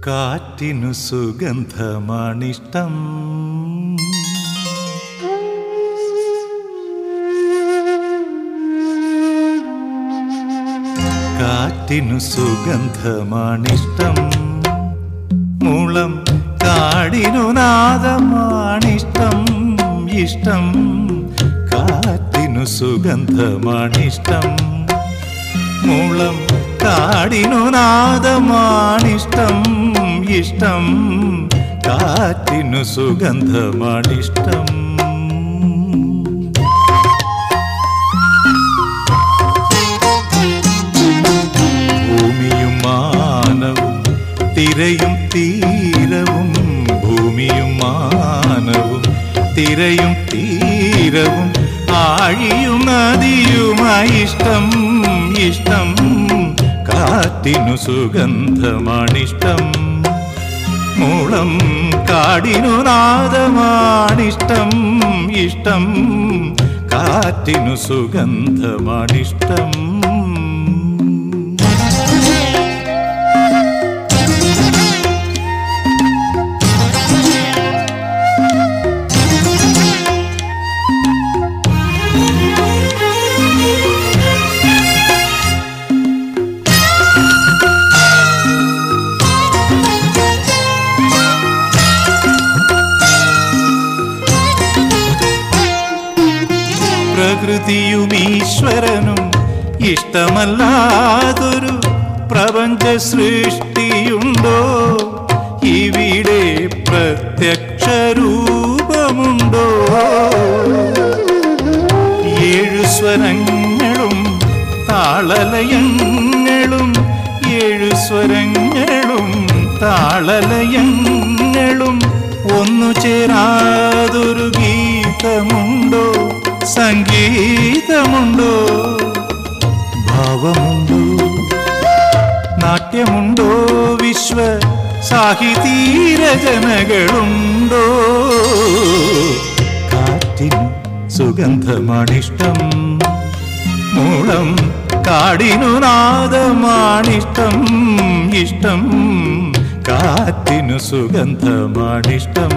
കാറ്റിനു സുഗന്ധമാണിഷ്ടം കാറ്റിനു സുഗന്ധമാണിഷ്ടം മുളം കാടിനു നാദമാണിഷ്ടം ഇഷ്ടം കാറ്റിനു സുഗന്ധമാണിഷ്ടം മുളം കാടിനു നാദമാണിഷ്ടം ഇഷ്ടം കാറ്റിനു സുഗന്ധമാണിഷ്ടം ഭൂമിയും മാനവും തിരയും തീരവും ഭൂമിയും മാനവും തിരയും തീരവും ആഴിയും നദിയുമായി ഇഷ്ടം ഇഷ്ടം കാറ്റിനു സുഗന്ധമാണിഷ്ടം മൂളം കാടിനു നാദമാണിഷ്ടം ഇഷ്ടം കാറ്റിനു സുഗന്ധമാണിഷ്ടം പ്രകൃതിയും ഈശ്വരനും ഇഷ്ടമല്ലാതൊരു പ്രപഞ്ച സൃഷ്ടിയുണ്ടോ ഇവിടെ പ്രത്യക്ഷ രൂപമുണ്ടോ ഏഴു സ്വരങ്ങളും താളലയങ്ങളും ഏഴു സ്വരങ്ങളും താളലയങ്ങളും ഒന്നു ചേരാതൊരു ഗീതമുണ്ടോ സംഗീതമുണ്ടോ ഭാവമുണ്ടോ നാട്യമുണ്ടോ വിശ്വ സാഹിതീരചനകളുണ്ടോ കാറ്റിന് സുഗന്ധമാണിഷ്ടം മൂളം കാടിനു നാദമാണിഷ്ടം ഇഷ്ടം കാറ്റിനു സുഗന്ധമാണിഷ്ടം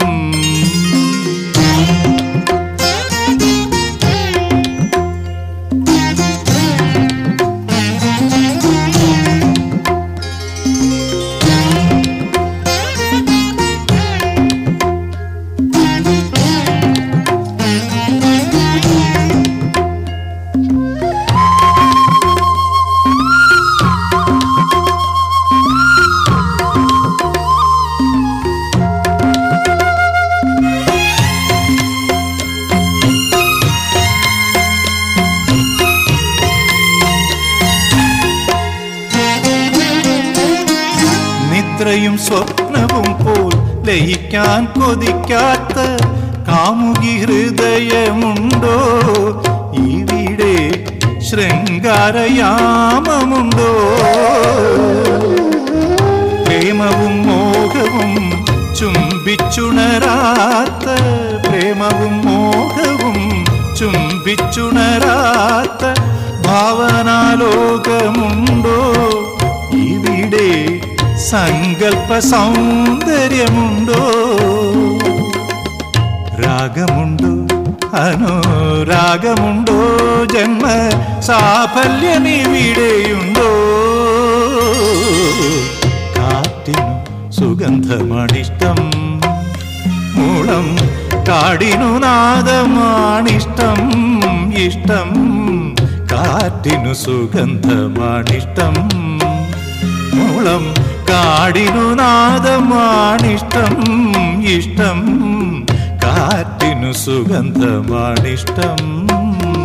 നിദ്രയും സ്വപ്നവും പോൽ ലയിക്കാൻ കൊതിക്കാത്ത കാമുകി ഹൃദയമുണ്ടോ ഇവിടെ ശൃംഗാരയാമമുണ്ടോ പ്രേമവും മോഹവും ചുംബിച്ചുണരാത്ത പ്രേമവും മോഹവും ചുംബിച്ചുണരാത്ത ഭാവനാലോകമുണ്ടോ ഇവിടെ സങ്കൽപ്പ സൗന്ദര്യമുണ്ടോ രാഗമുണ്ടോ അനുരാഗമുണ്ടോ ജന്മ സാഫല്യമിവിടെയുണ്ടോ കാറ്റിനു സുഗന്ധമാണിഷ്ടം മൂളം കാടിനു നാദമാണിഷ്ടം ഇഷ്ടം കാറ്റിനു സുഗന്ധമാണിഷ്ടം മൂളം കാടിനു നാദമാണിഷ്ടം ഇഷ്ടം കാറ്റിനു സുഗന്ധമാണിഷ്ടം